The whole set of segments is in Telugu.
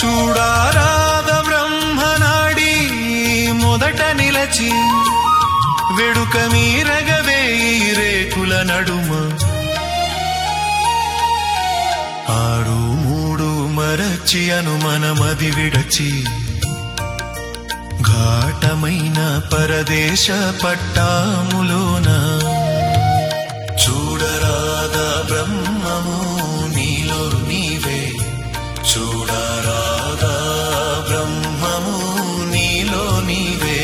చూడారాద బ్రహ్మనాడి మొదట నిలచి వెడుక మీరగవే ఈ రేకుల నడుమ ఆడు మూడు మరచి అనుమనమది విడచి ఘాటమైన పరదేశ పట్టాములోన చూడరాదా బ్రహ్మము నీలో నీవే చూడరాదా బ్రహ్మము నీలో నీవే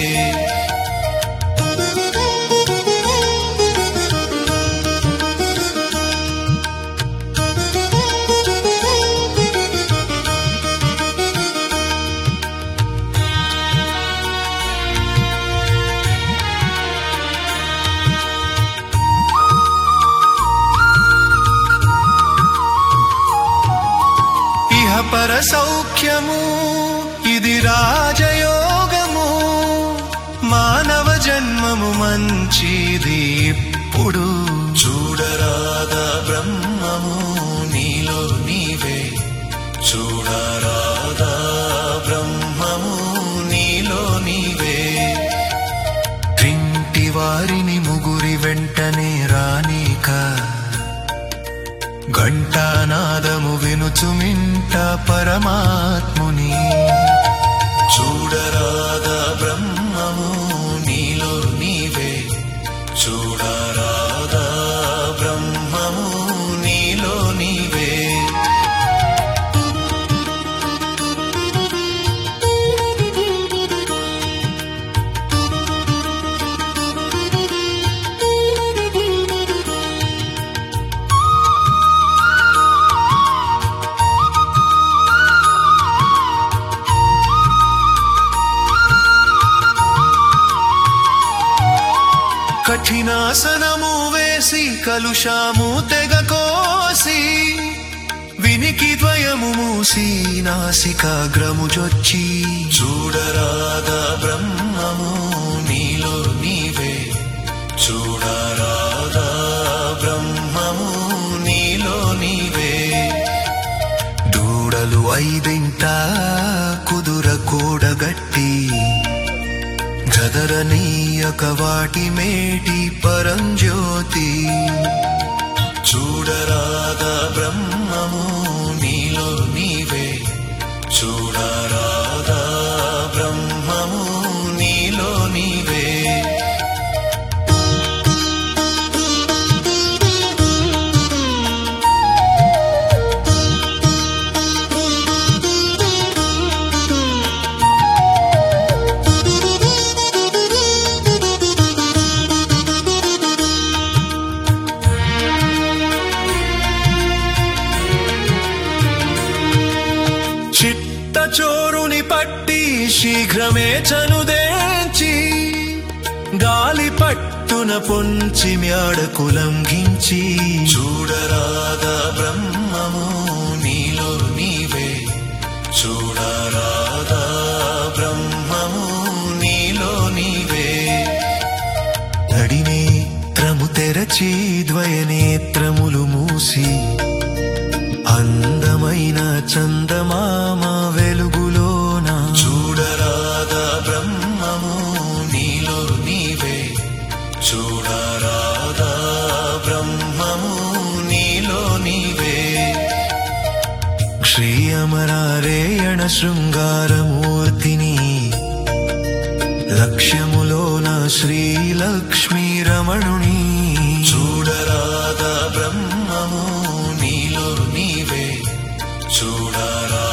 ఇహ పర సౌఖ్యము ఇది రాజయోగము మానవ జన్మము మంచిది ఇప్పుడు చూడరాదా బ్రహ్మము నీలో నీవే చూడరాదా బ్రహ్మము నీలో నీవే ఇంటి వారిని ముగురి వెంటనే రానీక ఘంటానాదము వినుచుమింట పరమాత్ముని చూడరాదా బ్రహ్మము నీలో నీవే చూడరాదా బ్రహ్మము నీలో నీవే కఠినాసనము వేసి కలుషాము తెగ కోసి వినికి ద్వయము మూసి నాసికాగ్రము జొచ్చి చూడరాదా బ్రహ్మము నీలో నీవే చూడరాదా బ్రహ్మము నీలో నీవే దూడలు ఐదింట కుదుర కూడగట్టి గదరనీయక వాటి మేటి పరంజ్యోతి చూడరాదా బ్రహ్మము నీలో నీవే చూడరాదా బ్రహ్మము నీలో నీవే చిట్ట చోరుని పట్టి శీఘ్రమే చనుదేంచి గాలి పట్టున పొంచి మ్యాడకు లంఘించి చూడరాదా బ్రహ్మము నీలో నీవే చూడరాదా బ్రహ్మము నీలో నీవే నడినేత్రము తెరచి ద్వయనేత్రములు మూసి అందమైన చందమామ వెలుగులోన చూడరాదా బ్రహ్మము నీలో నీవే చూడరాదా బ్రహ్మము నీలో నీవే శ్రీయమరారేయణ శృంగారమూర్తిని లక్ష్యములోన శ్రీలక్ష్మీ రమణుని చూడరాదా బ్రహ్మము నీలో నీవే చూడరా